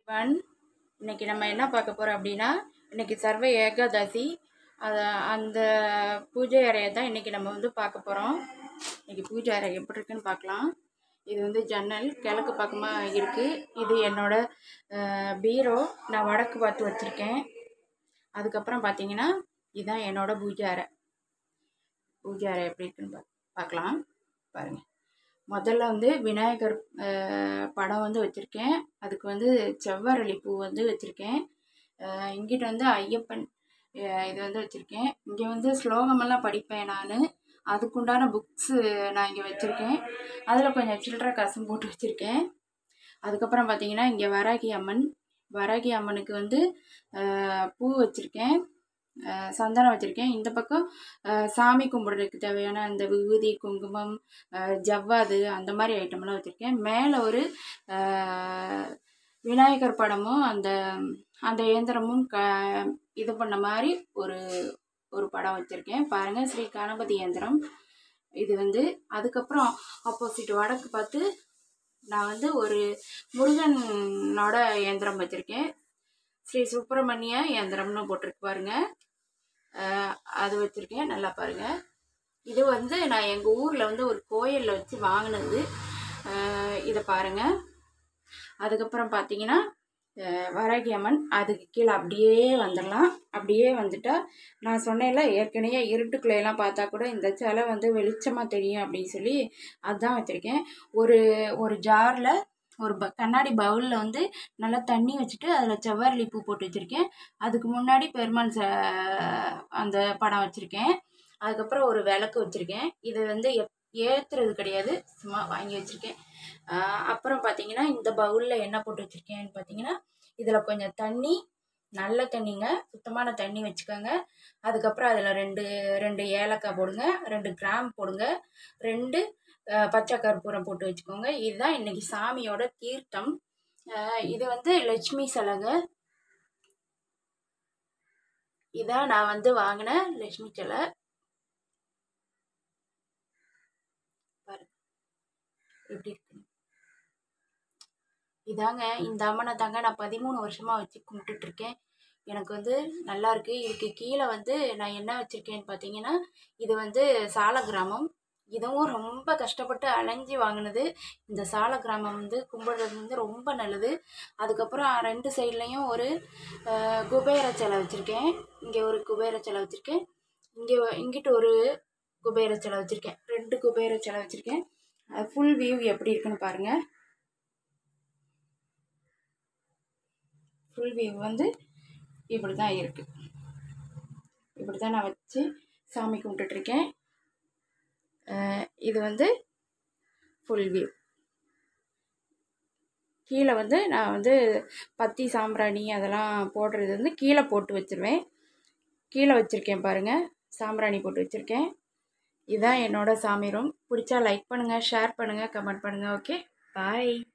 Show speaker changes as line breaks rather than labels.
one இன்னைக்கு நம்ம என்ன பார்க்க போகிறோம் அப்படின்னா இன்னைக்கு சர்வ ஏகாதசி அதை அந்த பூஜை அறையை தான் இன்னைக்கு நம்ம வந்து பார்க்க போகிறோம் இன்னைக்கு பூஜை அறை எப்படி இருக்குன்னு பார்க்கலாம் இது வந்து ஜன்னல் கிழக்கு பக்கமாக இருக்குது இது என்னோட அஹ், பீரோ நான் வடக்கு பார்த்து வச்சுருக்கேன் அதுக்கப்புறம் பார்த்தீங்கன்னா இதுதான் என்னோட பூஜை அறை பூஜை அறை எப்படி இருக்குன்னு பா பார்க்கலாம் பாருங்கள் முதல்ல வந்து விநாயகர் அஹ், படம் வந்து வச்சுருக்கேன் அதுக்கு வந்து செவ்வரளி பூ வந்து வச்சுருக்கேன் இங்கிட்ட வந்து ஐயப்பன் அஹ், இது வந்து வச்சுருக்கேன் இங்கே வந்து ஸ்லோகமெல்லாம் படிப்பேன் நான் அதுக்குண்டான புக்ஸு நான் இங்கே வச்சுருக்கேன் அதில் கொஞ்சம் சில்லற காசும் போட்டு வச்சுருக்கேன் அதுக்கப்புறம் பார்த்தீங்கன்னா இங்கே வராகி அம்மன் வராகி அம்மனுக்கு வந்து அஹ், பூ வச்சுருக்கேன் அஹ், சந்தனம் வச்சுருக்கேன் இந்த பக்கம் அஹ், சாமி கும்பிட்றதுக்கு தேவையான அந்த விபூதி குங்குமம் அஹ், ஜவ்வாது அந்த மாதிரி ஐட்டம்லாம் வச்சுருக்கேன் மேலே ஒரு அஹ், விநாயகர் படமும் அந்த அந்த இயந்திரமும் க இது பண்ண மாதிரி ஒரு ஒரு படம் வச்சுருக்கேன் பாருங்கள் ஸ்ரீ கணபதி இயந்திரம் இது வந்து அதுக்கப்புறம் ஆப்போசிட் வடக்கு பார்த்து நான் வந்து ஒரு முருகனோட இயந்திரம் வச்சுருக்கேன் ஸ்ரீ சுப்பிரமணிய இயந்திரம்னு போட்டிருக்கு பாருங்க அஹ் அது வச்சுருக்கேன் நல்லா பாருங்க இது வந்து நான் எங்கள் ஊரில் வந்து ஒரு கோயிலில் வச்சு வாங்கினது அஹ் இதை பாருங்க அதுக்கப்புறம் பார்த்தீங்கன்னா அஹ் வராகி அம்மன் அதுக்கு கீழே அப்படியே வந்துடலாம் அப்படியே வந்துட்டா நான் சொன்னேன்ல ஏற்கனவே இருட்டுக்குள்ளையெல்லாம் பார்த்தா கூட இந்த சிலை வந்து வெளிச்சமாக தெரியும் அப்படின்னு சொல்லி அதான் வச்சுருக்கேன் ஒரு ஒரு ஜாரில் ஒரு ப கண்ணாடி பவுலில் வந்து நல்லா தண்ணி வச்சுட்டு அதில் செவ்வரளி பூ போட்டு வச்சுருக்கேன் அதுக்கு முன்னாடி பெருமாள் ச அந்த படம் வச்சுருக்கேன் அதுக்கப்புறம் ஒரு விளக்கு வச்சுருக்கேன் இது வந்து எப் ஏற்றுறது கிடையாது சும்மா வாங்கி வச்சுருக்கேன் அப்புறம் பார்த்தீங்கன்னா இந்த பவுலில் என்ன போட்டு வச்சுருக்கேன்னு பார்த்தீங்கன்னா இதில் கொஞ்சம் தண்ணி நல்ல தண்ணிங்க சுத்தமான தண்ணி வச்சுக்கோங்க அதுக்கப்புறம் அதில் ரெண்டு ரெண்டு ஏலக்காய் போடுங்க ரெண்டு கிராம் போடுங்க ரெண்டு அஹ், பச்சை கற்பூரம் போட்டு வச்சுக்கோங்க இதுதான் இன்னைக்கு சாமியோட தீர்த்தம் அஹ், இது வந்து லட்சுமி சிலைங்க இதான் நான் வந்து வாங்கின லட்சுமி சிலை பாருங்க எப்படி இருக்கு இதாங்க இந்த அம்மனை தாங்க நான் பதிமூணு வருஷமாக வச்சு கும்பிட்டுட்டு இருக்கேன் எனக்கு வந்து நல்லா இருக்கு இதுக்கு கீழே வந்து நான் என்ன வச்சுருக்கேன்னு பார்த்தீங்கன்னா இது வந்து சால கிராமம் இதுவும் ரொம்ப கஷ்டப்பட்டு அலைஞ்சி வாங்கினது இந்த சால கிராமம் வந்து கும்பிடுறது வந்து ரொம்ப நல்லது அதுக்கப்புறம் ரெண்டு சைட்லேயும் ஒரு அஹ், குபேர சிலை வச்சுருக்கேன் இங்கே ஒரு குபேர சிலை வச்சுருக்கேன் இங்கே இங்கிட்டு ஒரு குபேர சிலை வச்சுருக்கேன் ரெண்டு குபேர சிலை வச்சுருக்கேன் ஃபுல் வியூ எப்படி இருக்குன்னு பாருங்கள் ஃபுல் வியூ வந்து இப்படி தான் இருக்குது இப்படி தான் நான் வச்சு சாமி கும்பிட்டுட்ருக்கேன் இது வந்து ஃபுல் வியூ கீழே வந்து நான் வந்து பத்தி சாம்பிராணி அதெல்லாம் போடுறது வந்து கீழே போட்டு வச்சுருவேன் கீழே வச்சுருக்கேன் பாருங்கள் சாம்பிராணி போட்டு வச்சுருக்கேன் இதுதான் என்னோட சாமி ரூம் பிடிச்சா லைக் பண்ணுங்கள் ஷேர் பண்ணுங்கள் கமெண்ட் பண்ணுங்கள் ஓகே பாய்